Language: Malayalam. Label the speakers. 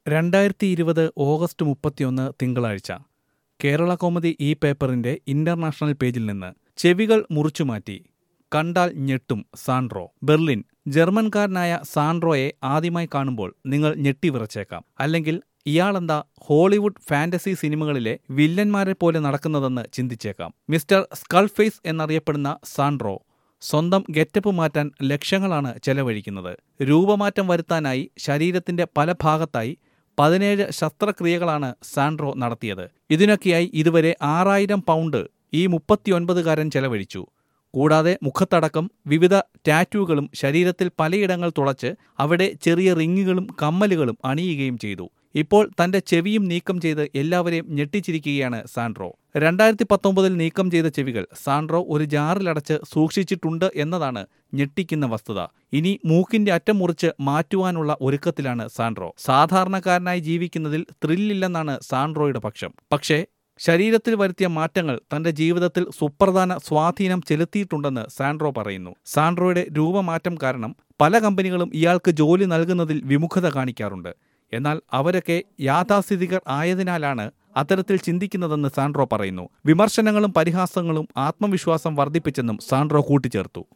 Speaker 1: രണ്ടായിരത്തി ഇരുപത് ഓഗസ്റ്റ് മുപ്പത്തിയൊന്ന് തിങ്കളാഴ്ച കേരള കോമഡി ഈ പേപ്പറിന്റെ ഇന്റർനാഷണൽ പേജിൽ നിന്ന് ചെവികൾ മുറിച്ചുമാറ്റി കണ്ടാൽ ഞെട്ടും സാൻഡ്രോ ബെർലിൻ ജർമ്മൻകാരനായ സാൻഡ്രോയെ ആദ്യമായി കാണുമ്പോൾ നിങ്ങൾ ഞെട്ടിവിറച്ചേക്കാം അല്ലെങ്കിൽ ഇയാളെന്താ ഹോളിവുഡ് ഫാന്റസി സിനിമകളിലെ വില്ലന്മാരെ പോലെ നടക്കുന്നതെന്ന് ചിന്തിച്ചേക്കാം മിസ്റ്റർ സ്കൾഫേസ് എന്നറിയപ്പെടുന്ന സാൻഡ്രോ സ്വന്തം ഗെറ്റപ്പ് മാറ്റാൻ ലക്ഷങ്ങളാണ് ചെലവഴിക്കുന്നത് രൂപമാറ്റം വരുത്താനായി ശരീരത്തിന്റെ പല ഭാഗത്തായി പതിനേഴ് ശസ്ത്രക്രിയകളാണ് സാൻഡ്രോ നടത്തിയത് ഇതിനൊക്കെയായി ഇതുവരെ ആറായിരം പൗണ്ട് ഈ മുപ്പത്തിയൊൻപതുകാരൻ ചെലവഴിച്ചു കൂടാതെ മുഖത്തടക്കം വിവിധ ടാറ്റൂകളും ശരീരത്തിൽ പലയിടങ്ങൾ തുളച്ച് അവിടെ ചെറിയ റിങ്ങുകളും കമ്മലുകളും അണിയുകയും ചെയ്തു ഇപ്പോൾ തന്റെ ചെവിയും നീക്കം ചെയ്ത് എല്ലാവരെയും ഞെട്ടിച്ചിരിക്കുകയാണ് സാൻഡ്രോ രണ്ടായിരത്തി പത്തൊമ്പതിൽ നീക്കം ചെയ്ത ചെവികൾ സാൻഡ്രോ ഒരു ജാറിലടച്ച് സൂക്ഷിച്ചിട്ടുണ്ട് എന്നതാണ് ഞെട്ടിക്കുന്ന വസ്തുത ഇനി മൂക്കിന്റെ അറ്റം മുറിച്ച് മാറ്റുവാനുള്ള ഒരുക്കത്തിലാണ് സാൻഡ്രോ സാധാരണക്കാരനായി ജീവിക്കുന്നതിൽ ത്രില്ലില്ലെന്നാണ് സാൻഡ്രോയുടെ പക്ഷം പക്ഷേ ശരീരത്തിൽ വരുത്തിയ മാറ്റങ്ങൾ തന്റെ ജീവിതത്തിൽ സുപ്രധാന സ്വാധീനം ചെലുത്തിയിട്ടുണ്ടെന്ന് സാൻഡ്രോ പറയുന്നു സാൻഡ്രോയുടെ രൂപമാറ്റം കാരണം പല കമ്പനികളും ഇയാൾക്ക് ജോലി നൽകുന്നതിൽ വിമുഖത കാണിക്കാറുണ്ട് എന്നാൽ അവരൊക്കെ യാഥാസ്ഥിതികർ ആയതിനാലാണ് അത്തരത്തിൽ ചിന്തിക്കുന്നതെന്ന് സാൻഡ്രോ പറയുന്നു വിമർശനങ്ങളും പരിഹാസങ്ങളും ആത്മവിശ്വാസം വർദ്ധിപ്പിച്ചെന്നും സാൻഡ്രോ കൂട്ടിച്ചേർത്തു